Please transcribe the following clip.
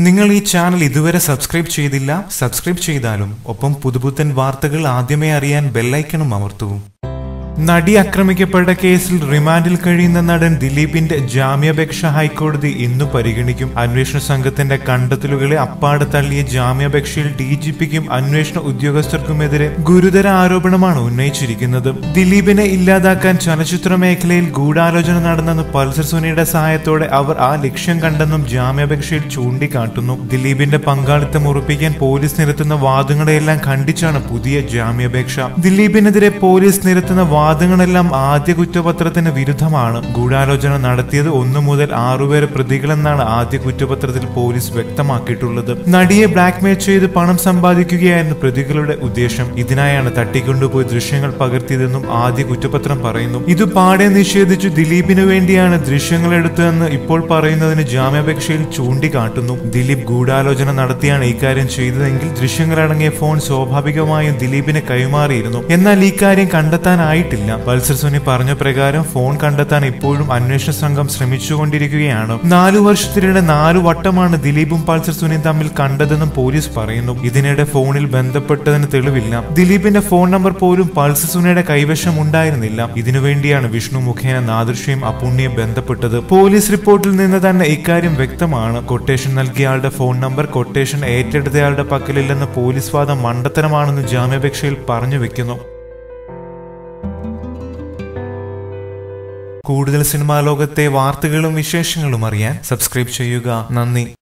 നിങ്ങൾ ഈ ചാനൽ ഇതുവരെ സബ്സ്ക്രൈബ് ചെയ്തില്ല സബ്സ്ക്രൈബ് ചെയ്താലും ഒപ്പം പുതുപുത്തൻ വാർത്തകൾ ആദ്യമേ അറിയാൻ ബെല്ലൈക്കണും അമർത്തൂ നടി ആക്രമിക്കപ്പെട്ട കേസിൽ റിമാൻഡിൽ കഴിയുന്ന നടൻ ദിലീപിന്റെ ജാമ്യാപേക്ഷ ഹൈക്കോടതി ഇന്നു പരിഗണിക്കും അന്വേഷണ സംഘത്തിന്റെ കണ്ടെത്തലുകളെ അപ്പാടെ തള്ളിയ ജാമ്യാപേക്ഷയിൽ ഡി ജി പിക്കും അന്വേഷണ ഉദ്യോഗസ്ഥർക്കുമെതിരെ ഗുരുതര ആരോപണമാണ് ഉന്നയിച്ചിരിക്കുന്നത് ദിലീപിനെ ഇല്ലാതാക്കാൻ ചലച്ചിത്ര മേഖലയിൽ ഗൂഢാലോചന നടന്നെന്ന് പൾസർ സുനിയുടെ സഹായത്തോടെ അവർ ആ ലക്ഷ്യം കണ്ടെന്നും ജാമ്യാപേക്ഷയിൽ ചൂണ്ടിക്കാട്ടുന്നു ദിലീപിന്റെ പങ്കാളിത്തം ഉറപ്പിക്കാൻ പോലീസ് നിരത്തുന്ന വാദങ്ങളെല്ലാം ഖണ്ഡിച്ചാണ് പുതിയ ജാമ്യാപേക്ഷ ദിലീപിനെതിരെ പോലീസ് നിരത്തുന്ന വാദങ്ങളെല്ലാം ആദ്യ കുറ്റപത്രത്തിന് വിരുദ്ധമാണ് ഗൂഢാലോചന നടത്തിയത് ഒന്നു മുതൽ ആറുപേരെ പ്രതികളെന്നാണ് ആദ്യ കുറ്റപത്രത്തിൽ പോലീസ് വ്യക്തമാക്കിയിട്ടുള്ളത് നടിയെ ബ്ലാക്ക്മെയിൽ ചെയ്ത് പണം സമ്പാദിക്കുകയായിരുന്നു പ്രതികളുടെ ഉദ്ദേശം ഇതിനായാണ് തട്ടിക്കൊണ്ടുപോയി ദൃശ്യങ്ങൾ പകർത്തിയതെന്നും ആദ്യ കുറ്റപത്രം പറയുന്നു ഇത് പാടെ നിഷേധിച്ചു ദിലീപിന് വേണ്ടിയാണ് ദൃശ്യങ്ങൾ എടുത്തതെന്ന് ഇപ്പോൾ പറയുന്നതിന് ജാമ്യാപേക്ഷയിൽ ചൂണ്ടിക്കാട്ടുന്നു ദിലീപ് ഗൂഢാലോചന നടത്തിയാണ് ഇക്കാര്യം ചെയ്തതെങ്കിൽ ദൃശ്യങ്ങളടങ്ങിയ ഫോൺ സ്വാഭാവികമായും ദിലീപിന് കൈമാറിയിരുന്നു എന്നാൽ ഈ കാര്യം കണ്ടെത്താനായിട്ടില്ല പൾസർ സുനി പറഞ്ഞ പ്രകാരം ഫോൺ കണ്ടെത്താൻ ഇപ്പോഴും അന്വേഷണ സംഘം ശ്രമിച്ചുകൊണ്ടിരിക്കുകയാണ് നാലു വർഷത്തിനിടെ നാലു വട്ടമാണ് ദിലീപും പൾസർ സുനിയും തമ്മിൽ കണ്ടതെന്നും പോലീസ് പറയുന്നു ഇതിനിടെ ഫോണിൽ ബന്ധപ്പെട്ടതിന് തെളിവില്ല ദിലീപിന്റെ ഫോൺ നമ്പർ പോലും പൾസർ സുനിയുടെ കൈവശം ഉണ്ടായിരുന്നില്ല ഇതിനുവേണ്ടിയാണ് വിഷ്ണു മുഖേന നാദൃശ്യം അപ്പുണ്ണിയെ ബന്ധപ്പെട്ടത് പോലീസ് റിപ്പോർട്ടിൽ നിന്ന് തന്നെ ഇക്കാര്യം വ്യക്തമാണ് കൊട്ടേഷൻ നൽകിയയാളുടെ ഫോൺ നമ്പർ കൊട്ടേഷൻ ഏറ്റെടുത്തയാളുടെ പക്കലില്ലെന്ന് പോലീസ് വാദം മണ്ടത്തരമാണെന്ന് ജാമ്യാപേക്ഷയിൽ പറഞ്ഞു വെക്കുന്നു കൂടുതൽ സിനിമാ ലോകത്തെ വാർത്തകളും വിശേഷങ്ങളും അറിയാൻ സബ്സ്ക്രൈബ് ചെയ്യുക നന്ദി